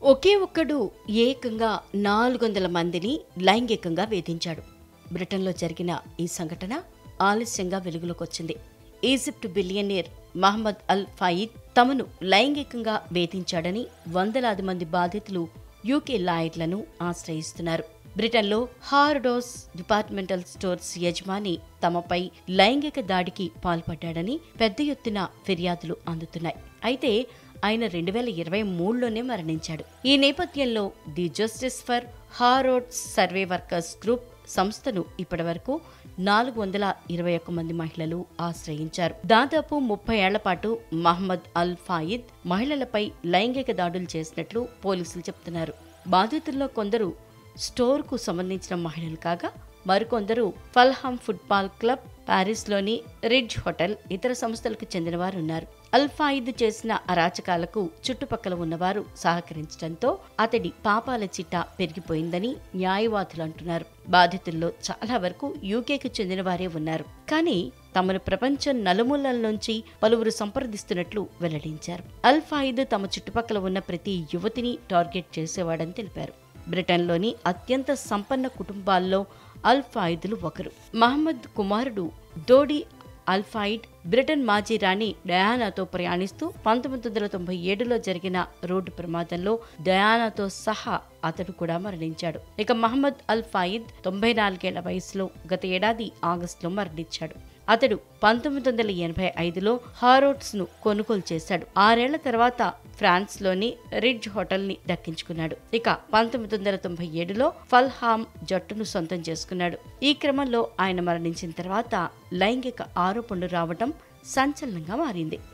ఒకే ఒక్కడు ఏకంగా నాలుగు వందల మందిని లైంగికంగా వేధించాడు బ్రిటన్లో జరిగిన ఈ సంఘటన ఆలస్యంగా వెలుగులోకొచ్చింది Egypt billionaire Mohamed al Fayed తమను లైంగికంగా వేధించాడని వందలాది మంది బాధితులు యూకే లాయర్లను ఆశ్రయిస్తున్నారు బ్రిటన్లో హార్డోస్ డిపార్ట్మెంటల్ స్టోర్స్ యజమాని తమపై లైంగిక దాడికి పాల్పడ్డాడని పెద్ద ఎత్తున ఫిర్యాదులు అందుతున్నాయి అయితే ఆయన రెండు వేల ఇరవై మూడులోనే మరణించాడు ఈ నేపథ్యంలో the justice for Harrods survey workers group సంస్థను ఇప్పటివరకు నాలుగు వందల ఇరవై ఒక్క మంది మహిళలు ఆశ్రయించారు దాదాపు ముప్పై ఏళ్ల పాటు మహమ్మద్ అల్ ఫాయిద్ మహిళలపై లైంగిక దాడులు చేసినట్లు పోలీసులు చెబుతున్నారు బాధితుల్లో కొందరు స్టోర్కు సంబంధించిన మహిళలు కాగా మరికొందరు ఫల్హామ్ ఫుట్బాల్ క్లబ్ ప్యారిస్లోని రిడ్జ్ హోటల్ ఇతర సంస్థలకు చెందినవారు ఉన్నారు అల్ఫాయిద్ చేసిన అరాచకాలకు చుట్టుపక్కల ఉన్నవారు సహకరించడంతో అతడి పాపాల చిట్టా పెరిగిపోయిందని న్యాయవాదులు అంటున్నారు బాధితుల్లో చాలా వరకు యూకేకి చెందినవారే ఉన్నారు కానీ తమను ప్రపంచం నలుమూలల నుంచి పలువురు సంప్రదిస్తున్నట్లు వెల్లడించారు అల్ఫాయిద్ తమ చుట్టుపక్కల ఉన్న ప్రతి యువతిని టార్గెట్ చేసేవాడని తెలిపారు బ్రిటన్లోని అత్యంత సంపన్న కుటుంబాల్లో అల్ఫాయిదులు ఒకరు మహమ్మద్ కుమారుడు డోడి అల్ఫాయిడ్ బ్రిటన్ మాజీ రాణి డయానాతో ప్రయాణిస్తూ పంతొమ్మిది వందల తొంభై ఏడులో జరిగిన రోడ్డు ప్రమాదంలో డయానాతో సహా అతడు కూడా మరణించాడు ఇక మహమ్మద్ అల్ ఫాయిద్ తొంభై నాలుగేళ్ల వయసులో గత ఏడాది ఆగస్టులో మరణించాడు అతడు పంతొమ్మిది వందల ఎనభై ఐదులో హారోట్స్ ను కొనుగోలు చేశాడు ఆరేళ్ల తర్వాత ఫ్రాన్స్ లోని రిడ్జ్ హోటల్ ని దక్కించుకున్నాడు ఇక పంతొమ్మిది వందల తొంభై ఏడులో ఫల్హామ్ జట్టును సొంతం చేసుకున్నాడు ఈ క్రమంలో ఆయన మరణించిన తర్వాత లైంగిక ఆరోపణలు రావటం సంచలనంగా మారింది